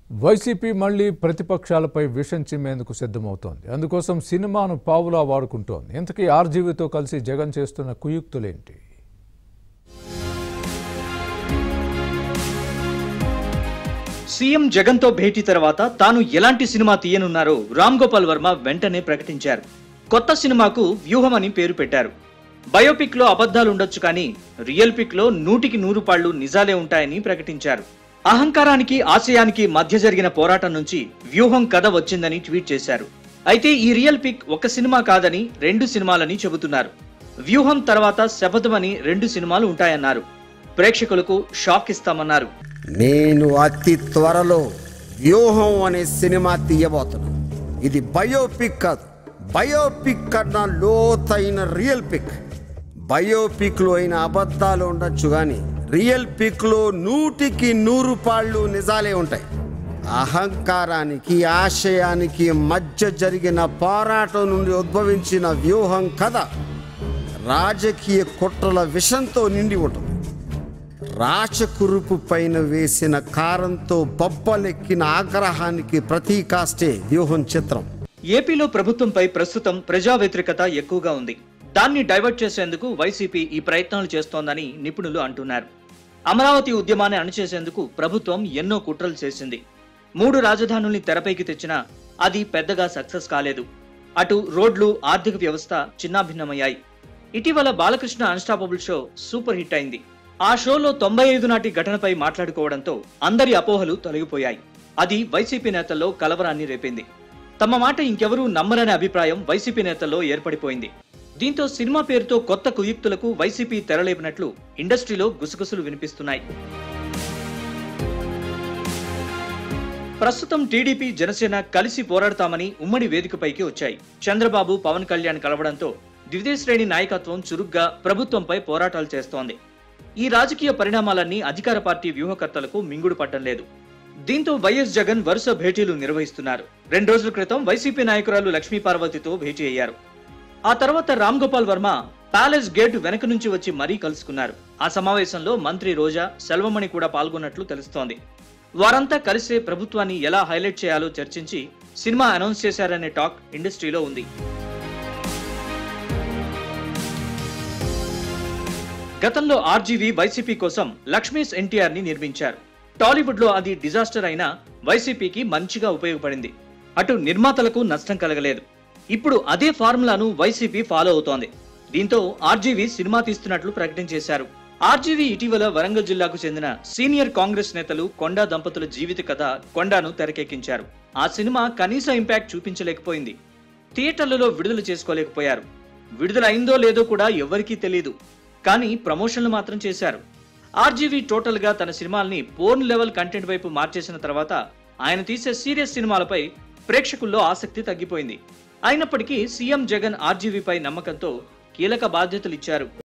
YCP మళ్లీ ప్రతిపక్షాలపై విషం చిమ్మేందుకు సిద్ధమవుతోంది అందుకోసం సినిమాను పావులా వాడుకుంటోంది ఇంతకీ ఆర్జీవీతో కలిసి జగన్ చేస్తున్న కుయుక్తులేంటి సీఎం జగన్ తో భేటీ తర్వాత తాను ఎలాంటి సినిమా తీయనున్నారో రామ్ గోపాల్ వర్మ వెంటనే ప్రకటించారు కొత్త సినిమాకు వ్యూహం అని పేరు పెట్టారు బయోపిక్ లో అబద్ధాలు ఉండొచ్చు కానీ రియల్ పిక్ లో నూటికి నూరు పాళ్లు నిజాలే ఉంటాయని ప్రకటించారు అహంకారానికి ఆశయానికి మధ్య జరిగిన పోరాటం నుంచి వ్యూహం కథ వచ్చిందని ట్వీట్ చేశారు అయితే ఈ రియల్ పిక్ ఒక సినిమా కాదని రెండు సినిమాలని చెబుతున్నారు వ్యూహం తర్వాత శపథం అని రెండు సినిమాలు ఉంటాయన్నారు ప్రేక్షకులకు షాక్ ఇస్తామన్నారు నేను అతి త్వరలో వ్యూహం అనే సినిమా తీయబోతున్నాను ఇది బయోపిక్ కాదు బయోపిక్ కన్నా లోతైన రియల్ పిక్ బయోపిక్లో అయిన అబద్ధాలు ఉండొచ్చు కానీ రియల్ పిక్లో నూటికి నూరు పాళ్ళు నిజాలే ఉంటాయి అహంకారానికి ఆశయానికి మధ్య జరిగిన పోరాటం నుండి ఉద్భవించిన వ్యూహం కథ రాజకీయ కుట్రల విషంతో నిండి ఉంటుంది రాచకురుపు పైన వేసిన కారంతో బొబ్బలెక్కిన ఆగ్రహానికి ప్రతీకాష్టే వ్యూహం చిత్రం ఏపీలో ప్రభుత్వంపై ప్రస్తుతం ప్రజా వ్యతిరేకత ఎక్కువగా ఉంది దాన్ని డైవర్ట్ చేసేందుకు వైసీపీ ఈ ప్రయత్నాలు చేస్తోందని నిపుణులు అంటున్నారు అమరావతి ఉద్యమాన్ని అణిచేసేందుకు ప్రభుత్వం ఎన్నో కుట్రలు చేసింది మూడు రాజధానుల్ని తెరపైకి తెచ్చినా అది పెద్దగా సక్సెస్ కాలేదు అటు రోడ్లు ఆర్థిక వ్యవస్థ చిన్నాభిన్నమయ్యాయి ఇటీవల Balakrishna Unstoppable show super hit అయింది ఆ షోలో తొంభై ఐదు నాటి ఘటనపై మాట్లాడుకోవడంతో అందరి అపోహలు తొలగిపోయాయి అది వైసీపీ నేతల్లో కలవరాన్ని రేపింది తమ మాట ఇంకెవరూ నమ్మరనే అభిప్రాయం వైసీపీ నేతల్లో ఏర్పడిపోయింది దీంతో సినిమా పేరుతో కొత్త కుయుక్తులకు వైసీపీ తెరలేపినట్లు ఇండస్ట్రీలో గుసగుసలు వినిపిస్తున్నాయి ప్రస్తుతం టీడీపీ జనసేన కలిసి పోరాడతామని ఉమ్మడి వేదికపైకి వచ్చాయి చంద్రబాబు పవన్ కళ్యాణ్ కలవడంతో ద్వితీయ శ్రేణి నాయకత్వం చురుగ్గా ప్రభుత్వంపై పోరాటాలు చేస్తోంది ఈ రాజకీయ పరిణామాలన్నీ అధికార పార్టీ వ్యూహకర్తలకు మింగుడు పట్టం లేదు దీంతో వైఎస్ జగన్ వరుస భేటీలు నిర్వహిస్తున్నారు రెండు రోజుల క్రితం వైసీపీ నాయకురాలు లక్ష్మీ పార్వతితో భేటీ అయ్యారు ఆ తర్వాత రామ్ గోపాల్ వర్మ ప్యాలెస్ గేట్ వెనక నుంచి వచ్చి మరీ కలుసుకున్నారు ఆ సమావేశంలో మంత్రి రోజా సెల్వమణి కూడా పాల్గొన్నట్లు తెలుస్తోంది వారంతా కలిసే ప్రభుత్వాన్ని ఎలా హైలైట్ చేయాలో చర్చించి సినిమా అనౌన్స్ చేశారనే టాక్ ఇండస్ట్రీలో ఉంది గతంలో ఆర్జీవీ వైసీపీ కోసం లక్ష్మీస్ ఎన్టీఆర్ ని నిర్మించారు టాలీవుడ్ లో అది డిజాస్టర్ అయినా వైసీపీకి మంచిగా ఉపయోగపడింది అటు నిర్మాతలకు నష్టం కలగలేదు ఇప్పుడు అదే ఫార్ములాను వైసీపీ ఫాలో అవుతోంది దీంతో ఆర్జీవీ సినిమా తీస్తున్నట్లు ప్రకటించేశారు ఆర్జీవీ ఇటీవల వరంగల్ జిల్లాకు చెందిన సీనియర్ కాంగ్రెస్ నేతలు కొండా దంపతుల జీవిత కథ కొండాను తెరకెక్కించారు ఆ సినిమా కనీస ఇంపాక్ట్ చూపించలేకపోయింది థియేటర్లలో విడుదల చేసుకోలేకపోయారు విడుదల అయిందో లేదో కూడా ఎవరికీ తెలియదు కానీ ప్రమోషన్లు మాత్రం చేశారు ఆర్జీవీ టోటల్ గా తన సినిమాల్ని పోర్న్ లెవెల్ కంటెంట్ వైపు మార్చేసిన తర్వాత ఆయన తీసే సీరియస్ సినిమాలపై ప్రేక్షకుల్లో ఆసక్తి తగ్గిపోయింది అయినప్పటికీ సీఎం జగన్ ఆర్జీవీపై నమ్మకంతో కీలక బాధ్యతలు ఇచ్చారు